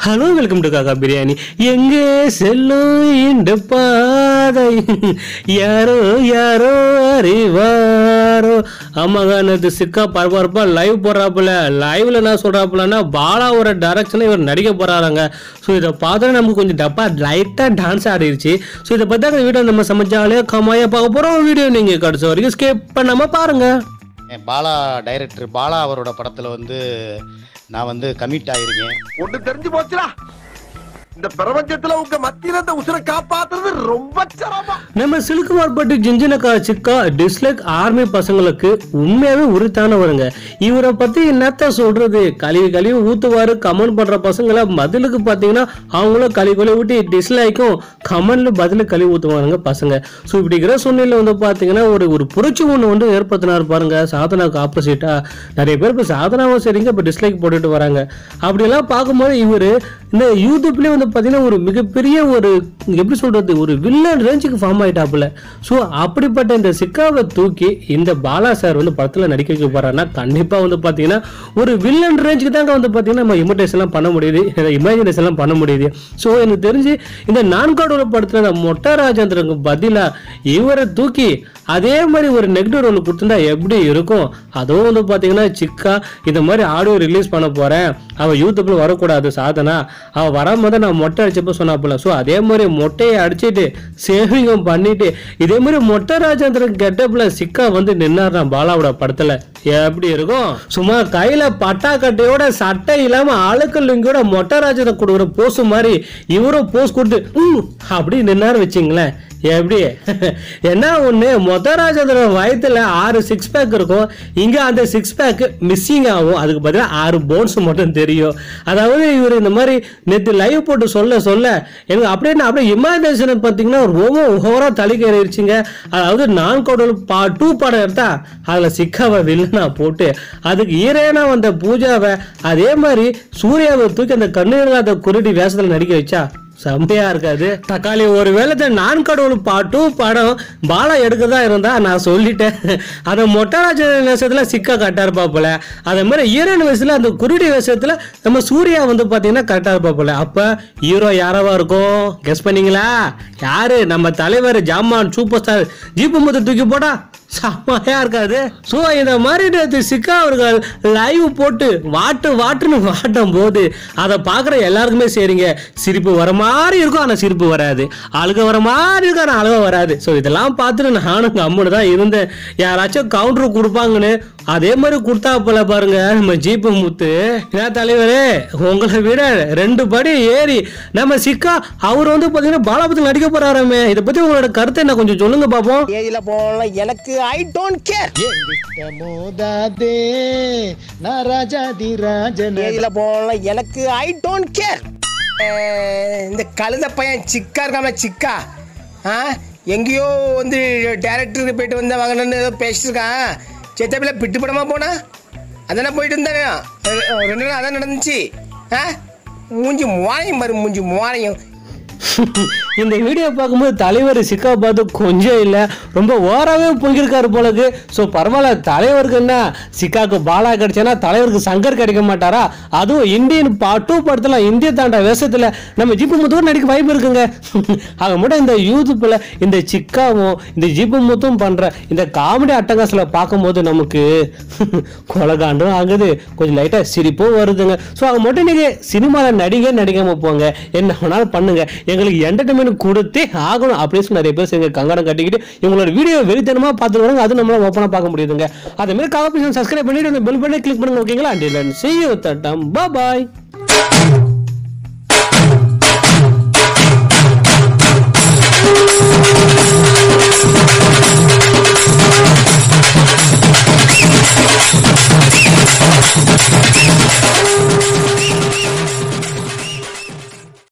hello welcome to காக்கா பிரியாணி எங்கே செல்லும் இந்த பாதை யாரோ யாரோ அறிவாரோ ஆமாங்க நேற்று சிக்கா பரபரப்பா லைவ் போடுறாப்புல லைவ்ல என்ன சொல்றாப்புலன்னா பாலாவோட டைரக்ஷனில் இவர் நடிக்க போறாங்க ஸோ இதை பார்த்தா நமக்கு கொஞ்சம் டப்பா லைட்டாக டான்ஸ் ஆடிருச்சு ஸோ இதை பற்றி அந்த வீடியோ நம்ம சமைச்சாலே கம்மாயா பார்க்க போகிறோம் வீடியோ நீங்கள் கடைசி வரைக்கும் ஸ்கிப் பண்ணாம பாருங்க என் பாலா டைரக்டர் பாலா அவரோட படத்தில் வந்து நான் வந்து கமிட் ஆகிருக்கேன் ஒண்ணு தெரிஞ்சு போச்சுடா இந்த பிரபஞ்சத்துல உங்க மத்தியில இந்த உசுரை காப்பாத்துறது ரொம்ப சிரமம் நம்ம சிலுக்குமார் பட்டு ஜிஞ்சினக்கா சிக்கா டிஸ்லைக் ஆர்மி பசங்களுக்கு உண்மையாவே உரித்தானவருங்க இவரை பத்தி என்னத்த சொல்றது கழுவி கழுவி ஊத்துவாரு கமெண்ட் பண்ற பசங்களை பதிலுக்கு பாத்தீங்கன்னா அவங்களும் கழுவி கழுவி ஊட்டி டிஸ்லைக்கும் கமெண்ட்ல பதிலு கழுவி ஊத்துவாங்க பசங்க ஸோ இப்படிங்கிற சூழ்நிலை வந்து பாத்தீங்கன்னா ஒரு ஒரு புரட்சி ஒன்று வந்து ஏற்படுத்தினார் பாருங்க சாதனாவுக்கு ஆப்போசிட்டா நிறைய பேர் இப்போ சாதனாவும் சரிங்க இப்போ டிஸ்லைக் போட்டுட்டு வராங்க அப்படியெல்லாம் பார்க்கும்போது இவர் இந்த யூடியூப்லேயே வந்து பார்த்தீங்கன்னா ஒரு மிகப்பெரிய ஒரு எப்படி சொல்றது ஒரு வில்லன் ரேஞ்சுக்கு ஃபார்ம் ஆயிட்டாப்புல ஸோ அப்படிப்பட்ட இந்த சிக்காவை தூக்கி இந்த பாலா சார் வந்து படத்தில் நடிக்க வைக்க போறாருன்னா கண்டிப்பாக வந்து பார்த்தீங்கன்னா ஒரு வில்லன் ரேஞ்சுக்கு தாங்க வந்து பார்த்தீங்கன்னா நம்ம இமிடேஷன்லாம் பண்ண முடியுது இமேஜினேஷன்லாம் பண்ண முடியுது ஸோ எனக்கு தெரிஞ்சு இந்த நான்காடு படத்தில் இந்த மொட்டை ராஜேந்திரனுக்கு பதிலாக இவரை தூக்கி அதே மாதிரி ஒரு நெகட்டிவ் ரோல் கொடுத்துருந்தா எப்படி இருக்கும் அதுவும் வந்து பார்த்தீங்கன்னா சிக்கா இந்த மாதிரி ஆடியோ ரிலீஸ் பண்ண போறேன் அவள் யூடியூப்ல வரக்கூடாது சாதனா அவள் வரும்போது நான் மொட்டை அடிச்சப்ப சொன்னாப்புல ஸோ அதே மாதிரி மொட்டையை அடிச்சிட்டு சேவிங்கும் பண்ணிட்டு இதே மாதிரி மொட்டை ராஜேந்திரன் கெட்டப்ல சிக்கா வந்து நின்னார்னா பாலாவோட படத்துல எப்படி இருக்கும் சும்மா கையில பட்டா கட்டையோட சட்டை இல்லாம ஆளுக்கல்லிங்கோட மொட்டை ராஜேந்திரன் கொடுக்குற போஸ் மாதிரி இவரும் போஸ் கொடுத்து "ம்" அப்படி நின்னாரு வச்சுங்களேன் எப்படி என்ன ஒண்ணு மொத்தராஜேந்திரன் வயத்துல ஆறு சிக்ஸ் பேக் இருக்கும் இங்க அந்த சிக்ஸ் பேக் மிஸ்ஸிங் ஆகும் அதுக்கு பதிலா ஆறு போன்ஸ் மட்டும் தெரியும் அதாவது இவர் இந்த மாதிரி நேற்று லைவ் போட்டு சொல்ல சொல்ல எனக்கு அப்படியே நான் அப்படியே இமேஜினேஷன் பார்த்தீங்கன்னா ரொம்ப ஓவரா தலிக்கேறிடுச்சுங்க அதாவது நான் கடவுள் பா டூ படம் எடுத்தா அதுல சிக்காவை வில்லனா போட்டு அதுக்கு ஈரேனா வந்த பூஜாவை அதே மாதிரி சூர்யாவை தூக்கி அந்த கண்ணு இல்லாத குருடி வேஷத்துல நடிக்க வச்சா செம்மையா இருக்காது தக்காளி ஒரு வேளை நான் கடவுள் பாட்டு படம் பாலா எடுக்கதா இருந்தா நான் சொல்லிட்டேன் அதை மொட்டராஜ வேஷத்துல சிக்கா கரெக்டா இருப்பாப்புல அதே மாதிரி ஈரன் வயசுல அந்த குருடி வேஷத்துல நம்ம சூர்யா வந்து பாத்தீங்கன்னா கரெக்டா இருப்பாப்புல அப்ப ஹீரோ யாரவா இருக்கும் கெஸ் பண்ணீங்களா யாரு நம்ம தலைவர் ஜாமான் சூப்பர் ஸ்டார் ஜீப்பு முத்து தூக்கி போடா செம்மையா இருக்காது ஸோ இந்த மாதிரி நேத்து சிக்கா அவர்கள் லைவ் போட்டு வாட்டு வாட்டுன்னு வாட்டும் போது அதை பார்க்குற எல்லாருக்குமே சரிங்க சிரிப்பு வர மாதிரி இருக்கும் ஆனால் சிரிப்பு வராது அழுக வர மாதிரி இருக்கும் ஆனால் அழுக வராது ஸோ இதெல்லாம் பார்த்துட்டு நானும் கம்முன்னு தான் இருந்தேன் யாராச்சும் கவுண்டர் கொடுப்பாங்கன்னு அதே மாதிரி கொடுத்தா போல பாருங்க நம்ம ஜீப்பு முத்து என்ன தலைவரே உங்களை விட ரெண்டு படி ஏறி நம்ம சிக்கா அவர் வந்து பார்த்தீங்கன்னா பாலாபத்தில் நடிக்க போறாராமே இதை பற்றி உங்களோட கருத்தை என்ன கொஞ்சம் சொல்லுங்க பார்ப்போம் ஏயில போன எனக்கு ஐ டோன்ட் கேர் மோதாதே நான் ராஜாதி ராஜன் ஏயில போன எனக்கு ஐ டோன்ட் கேர் இந்த கழுத பையன் சிக்கா இருக்காம சிக்கா ஆ எங்கேயோ வந்து டேரக்டருக்கு போயிட்டு வந்த வாங்கன்னு ஏதோ பேசிட்டு இருக்கான் சேத்தாப்பில பிட்டு படமா போனா அதானே போயிட்டு இருந்தானே ரெ- ரெண்டு நாள் அதான் நடந்துச்சு ஆ மூஞ்சி மோரையும் பாரு மூஞ்சி மோரையும் இந்த வீடியோ பார்க்கும்போது தலைவர் சிக்கா பார்த்து கொஞ்சம் இல்லை ரொம்ப ஓராவே பொங்கியிருக்காரு போலக்கு ஸோ பரவாயில்ல தலைவருக்கு என்ன சிக்காக்கு பாலா கிடைச்சேன்னா தலைவருக்கு சங்கர் கிடைக்க மாட்டாரா அதுவும் இந்தியன் டூ படத்தில் இந்திய தாண்டா வேஷத்தில் நம்ம ஜிப்பு முத்துவும் நடிக்க வாய்ப்பு இருக்குங்க ஆக மட்டும் இந்த யூத்துப்பில் இந்த சிக்காவும் இந்த ஜிப்பு முத்தும் பண்ணுற இந்த காமெடி அட்டகாசில் பார்க்கும்போது நமக்கு கொலகாண்டும் ஆகுது கொஞ்சம் லைட்டாக சிரிப்பும் வருதுங்க ஸோ அது மட்டும் நீங்கள் சினிமாவில் நடிங்க நடிக்காமல் போங்க என்ன வேணாலும் பண்ணுங்க எங்களுக்கு என்டர்டைன்மெண்ட் கொடுத்தே ஆகணும் அப்படின்னு சொல்லி நிறைய பேர் சேர்ந்து கங்கணம் கட்டிக்கிட்டு இவங்களோட வீடியோ வெறித்தனமாக பார்த்துட்டு வராங்க அது நம்மளால ஓப்பனாக பார்க்க முடியுதுங்க அதே மாதிரி காப்பி சப்ஸ்கிரைப் பண்ணிட்டு அந்த பெல் பண்ணி கிளிக் பண்ணுங்க ஓகேங்களா அண்ட் see you தட்டம் பாய்